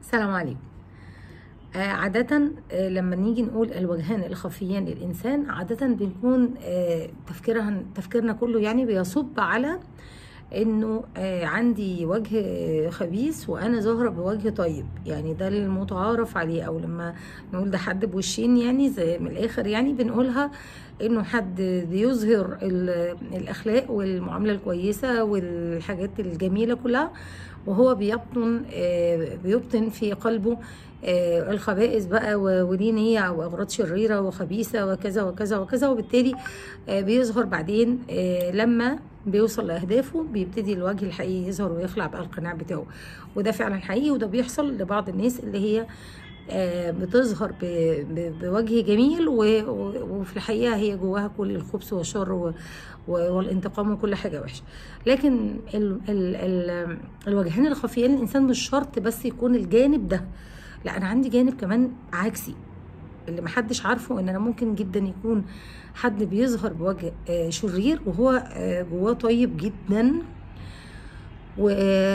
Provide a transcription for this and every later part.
السلام عليكم آه، عادة آه، لما نيجي نقول الوجهان الخفيان للإنسان عادة بنكون آه، تفكيرها تفكيرنا كله يعني بيصب على انه آه، عندي وجه آه، خبيث وانا ظاهره بوجه طيب يعني ده المتعارف عليه او لما نقول ده حد بوشين يعني زي من الاخر يعني بنقولها انه حد بيظهر ال- الاخلاق والمعامله الكويسه والحاجات الجميله كلها وهو بيبطن آه، بيبطن في قلبه آه، الخبائث بقى و- ودي نية او اغراض شريره وخبيثه وكذا وكذا وكذا وبالتالي آه، بيظهر بعدين آه، لما بيوصل لاهدافه بيبتدي الوجه الحقيقي يظهر ويخلع بقى القناع بتاعه وده فعلا حقيقي وده بيحصل لبعض الناس اللي هي آه، بتظهر ب- ب- بوجه جميل و- و- وفي الحقيقه هي جواها كل الخبث والشر و- و- والانتقام وكل حاجه وحشه لكن ال ال ال الوجهين الخفيين الانسان مش شرط بس يكون الجانب ده لا انا عندي جانب كمان عكسي اللي محدش عارفه ان انا ممكن جدا يكون حد بيظهر بوجه آه، شرير وهو آه، جواه طيب جدا و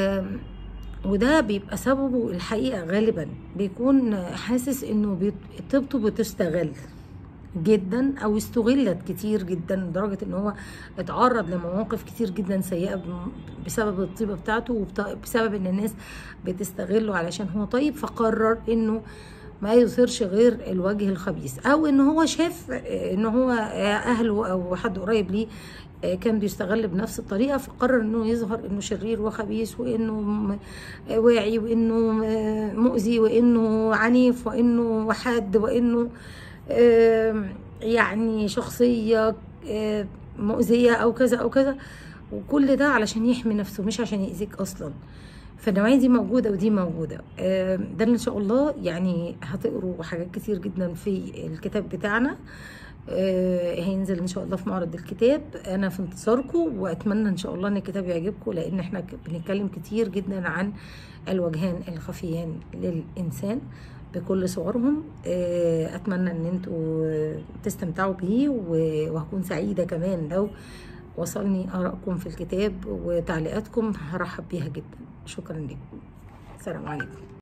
وده بيبقى سببه الحقيقة غالبا بيكون حاسس انه بيت- طيبته بتستغل جدا او استغلت كتير جدا لدرجة ان هو اتعرض لمواقف كتير جدا سيئة بم- بسبب الطيبة بتاعته وبسبب ان الناس بتستغله علشان هو طيب فقرر انه ما يظهرش غير الوجه الخبيث او ان هو شاف ان هو اهله او حد قريب ليه كان بيستغل بنفس الطريقه فقرر انه يظهر انه شرير وخبيث وانه م- واعي وانه مؤذي وانه عنيف وانه حاد وانه آم، يعني شخصيه آم، مؤذيه او كذا او كذا وكل ده علشان يحمي نفسه مش عشان يأذيك اصلا فالنوعية دي موجودة ودي موجودة آم، ده اللي ان شاء الله يعني هتقروا حاجات كتير جدا في الكتاب بتاعنا آه، هينزل ان شاء الله في معرض الكتاب انا في انتظاركم واتمنى ان شاء الله ان الكتاب يعجبكم لان احنا ك- بنتكلم كتير جدا عن الوجهان الخفيان للانسان بكل صورهم آه، اتمنى ان انتوا تستمتعوا بيه و- وهكون سعيده كمان لو وصلني ارائكم في الكتاب وتعليقاتكم هرحب بيها جدا شكرا لكم السلام عليكم